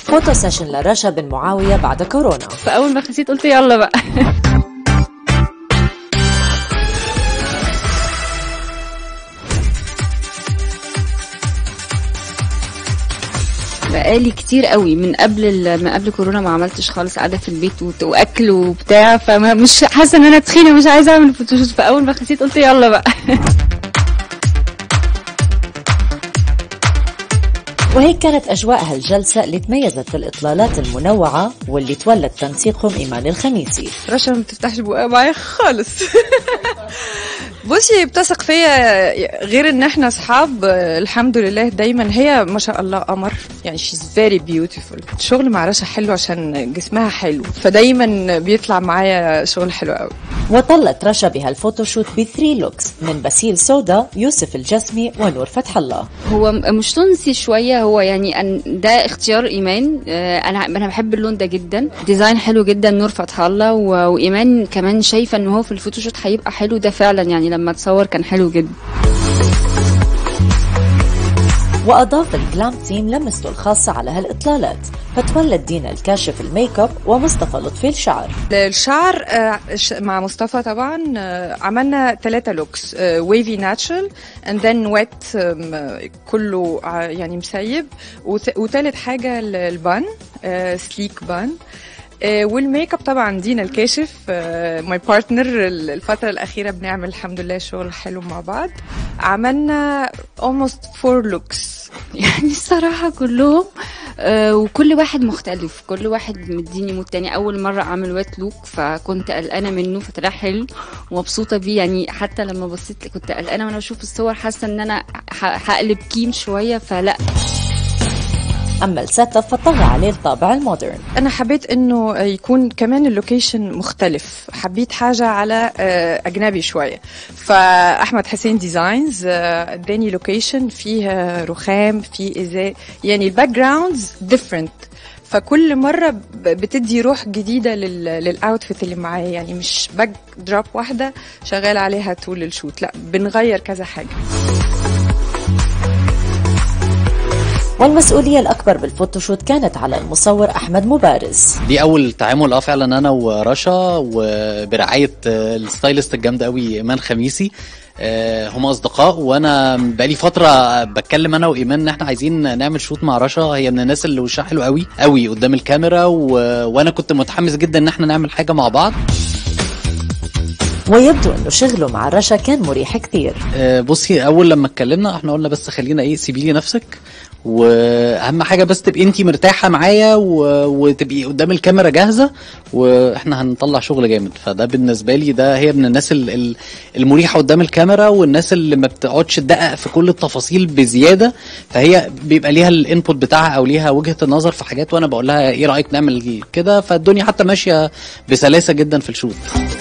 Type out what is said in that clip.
فوتو سيشن لرشا بن معاوية بعد كورونا فاول ما خسيت قلت يلا بقى بقالي كتير قوي من قبل ال- من قبل كورونا ما عملتش خالص قاعده في البيت وت- واكل وبتاع فمش حاسه ان انا تخينه مش عايزه اعمل فوتوشوت فاول ما خسيت قلت يلا بقى وهيك كانت أجواء هالجلسة اللي تميزت بالإطلالات المنوعة واللي تولد تنسيقهم إيمان الخميسي رشا ما بتفتحش بقها معايا خالص بصي بتثق فيا غير ان احنا اصحاب آه، الحمد لله دايما هي ما شاء الله قمر يعني شيز فيري بيوتيفول الشغل مع رشا حلو عشان جسمها حلو فدايما بيطلع معايا شغل حلو قوي وطلت رشا بهالفوتوشوت بثري لوكس من باسيل سودا يوسف الجسمي ونور فتح الله هو م- مش تونسي شويه هو يعني أن- ده اختيار ايمان آه، انا انا بحب اللون ده جدا ديزاين حلو جدا نور فتح الله و- وايمان كمان شايفه ان هو في الفوتوشوت هيبقى حلو ده فعلا يعني لما اتصور كان حلو جدا وأضاف الجلام تيم لمسته الخاصة على هالإطلالات فتولد دينا الكاشف الميك اب ومصطفى لطفي الشعر الشعر آه، ش- مع مصطفى طبعا آه، عملنا ثلاثة لوكس ويفي ناتشرال اند ذن ويت كله ع- يعني مسيب وث- وتالت حاجة ال- البان سليك بان آه، والميك اب طبعا دينا الكاشف ماي بارتنر الفترة الأخيرة بنعمل الحمد لله شغل حلو مع بعض عملنا almost four looks يعني الصراحة كلهم آه وكل واحد مختلف كل واحد مديني مود تاني أول مرة أعمل وات لوك فكنت قلقانة منه فطلع حلو ومبسوطة بيه يعني حتى لما بصيت كنت قلقانة وأنا بشوف الصور حاسة إن أنا ح- هقلب كيم شوية فلا أما السيت اب فطغى عليه الطابع المودرن انا حبيت انه يكون كمان اللوكيشن مختلف حبيت حاجه على آه، اجنبي شويه فاحمد حسين ديزاينز آه، اداني لوكيشن فيه رخام فيه ازاي يعني الباك جراوندز ديفرنت فكل مره ب- بتدي روح جديده لل- للاوتفيت اللي معايا يعني مش باك دروب واحده شغال عليها طول الشوت لا بنغير كذا حاجه والمسؤولية الأكبر بالفوتوشوت كانت على المصور أحمد مبارز دي اول تعامل اه فعلا انا ورشا وبرعايه آه، الستايلست الجامده قوي ايمان خميسي آه، هما اصدقاء وانا بقالي فتره بتكلم انا وايمان ان احنا عايزين نعمل شوت مع رشا هي من الناس اللي وشها حلو قوي قوي قدام الكاميرا و... وانا كنت متحمس جدا ان احنا نعمل حاجه مع بعض ويبدو أنه شغله مع رشا كان مريح كثير آه، بصي اول لما اتكلمنا احنا قلنا بس خلينا ايه سيبي لي نفسك واهم حاجه بس تبقي انت مرتاحه معايا و... وتبقي قدام الكاميرا جاهزه واحنا هنطلع شغل جامد فده بالنسبه لي ده هي من الناس ال- ال- المريحه قدام الكاميرا والناس اللي ما بتقعدش تدقق في كل التفاصيل بزياده فهي بيبقى ليها الانبوت بتاعها او ليها وجهه النظر في حاجات وانا بقول لها ايه رايك نعمل كده فالدنيا حتى ماشيه بسلاسه جدا في الشوت